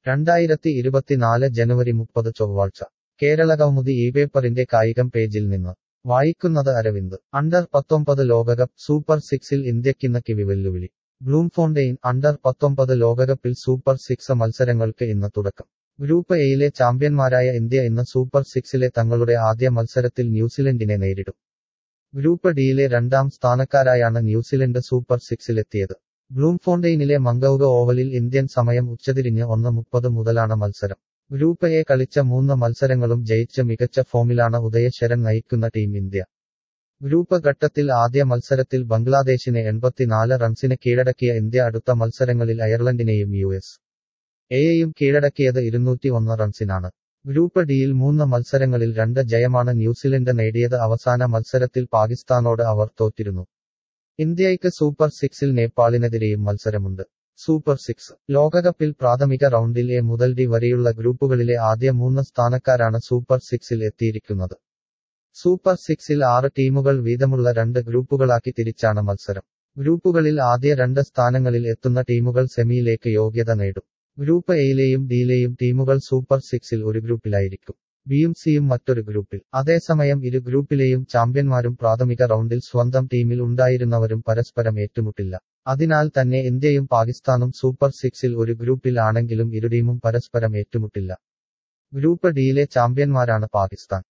രണ്ടായിരത്തി ഇരുപത്തിനാല് ജനുവരി മുപ്പത് ചൊവ്വാഴ്ച കേരള കൗമുദി ഈ പേപ്പറിന്റെ കായികം പേജിൽ നിന്ന് വായിക്കുന്നത് അരവിന്ദ് അണ്ടർ പത്തൊമ്പത് ലോകകപ്പ് സൂപ്പർ സിക്സിൽ ഇന്ത്യക്കിന്ന് കിവി വെല്ലുവിളി ബ്ലൂംഫോണ്ടെയിൻ അണ്ടർ പത്തൊമ്പത് ലോകകപ്പിൽ സൂപ്പർ സിക്സ് മത്സരങ്ങൾക്ക് ഇന്ന് തുടക്കം ഗ്രൂപ്പ് എയിലെ ചാമ്പ്യന്മാരായ ഇന്ത്യ ഇന്ന് സൂപ്പർ സിക്സിലെ തങ്ങളുടെ ആദ്യ മത്സരത്തിൽ ന്യൂസിലൻഡിനെ നേരിടും ഗ്രൂപ്പ് ഡിയിലെ രണ്ടാം സ്ഥാനക്കാരായാണ് ന്യൂസിലൻഡ് സൂപ്പർ സിക്സിലെത്തിയത് ബ്ലൂംഫോണ്ടെയിനിലെ മംഗൌഗ ഓവലിൽ ഇന്ത്യൻ സമയം ഉച്ചതിരിഞ്ഞ് ഒന്ന് മുപ്പത് മുതലാണ് മത്സരം ഗ്രൂപ്പ് എ കളിച്ച മൂന്ന് മത്സരങ്ങളും ജയിച്ച് മികച്ച ഫോമിലാണ് ഉദയശരൻ നയിക്കുന്ന ടീം ഇന്ത്യ ഗ്രൂപ്പ് ഘട്ടത്തിൽ ആദ്യ മത്സരത്തിൽ ബംഗ്ലാദേശിനെ എൺപത്തിനാല് റൺസിന് കീഴടക്കിയ ഇന്ത്യ അടുത്ത മത്സരങ്ങളിൽ അയർലൻഡിനെയും യു എസ് എയെയും കീഴടക്കിയത് ഇരുന്നൂറ്റി ഒന്ന് റൺസിനാണ് ഗ്രൂപ്പ് ഡിയിൽ മൂന്ന് മത്സരങ്ങളിൽ രണ്ട് ജയമാണ് ന്യൂസിലൻഡ് നേടിയത് അവസാന മത്സരത്തിൽ പാകിസ്ഥാനോട് അവർ തോറ്റിരുന്നു ഇന്ത്യയ്ക്ക് സൂപ്പർ സിക്സിൽ നേപ്പാളിനെതിരെയും മത്സരമുണ്ട് സൂപ്പർ സിക്സ് ലോകകപ്പിൽ പ്രാഥമിക റൗണ്ടിൽ എ മുതൽ ഡി വരെയുള്ള ഗ്രൂപ്പുകളിലെ ആദ്യ മൂന്ന് സ്ഥാനക്കാരാണ് സൂപ്പർ സിക്സിൽ എത്തിയിരിക്കുന്നത് സൂപ്പർ സിക്സിൽ ആറ് ടീമുകൾ വീതമുള്ള രണ്ട് ഗ്രൂപ്പുകളാക്കി തിരിച്ചാണ് മത്സരം ഗ്രൂപ്പുകളിൽ ആദ്യ രണ്ട് സ്ഥാനങ്ങളിൽ എത്തുന്ന ടീമുകൾ സെമിയിലേക്ക് യോഗ്യത നേടും ഗ്രൂപ്പ് എയിലെയും ഡിയിലെയും ടീമുകൾ സൂപ്പർ സിക്സിൽ ഒരു ഗ്രൂപ്പിലായിരിക്കും ബിയും സിയും മറ്റൊരു ഗ്രൂപ്പിൽ അതേസമയം ഇരു ഗ്രൂപ്പിലെയും ചാമ്പ്യന്മാരും പ്രാഥമിക റൗണ്ടിൽ സ്വന്തം ടീമിൽ ഉണ്ടായിരുന്നവരും പരസ്പരം ഏറ്റുമുട്ടില്ല അതിനാൽ തന്നെ ഇന്ത്യയും പാകിസ്ഥാനും സൂപ്പർ സിക്സിൽ ഒരു ഗ്രൂപ്പിൽ ആണെങ്കിലും ഇരു ടീമും പരസ്പരം ഏറ്റുമുട്ടില്ല ഗ്രൂപ്പ് ഡിയിലെ ചാമ്പ്യന്മാരാണ് പാകിസ്ഥാൻ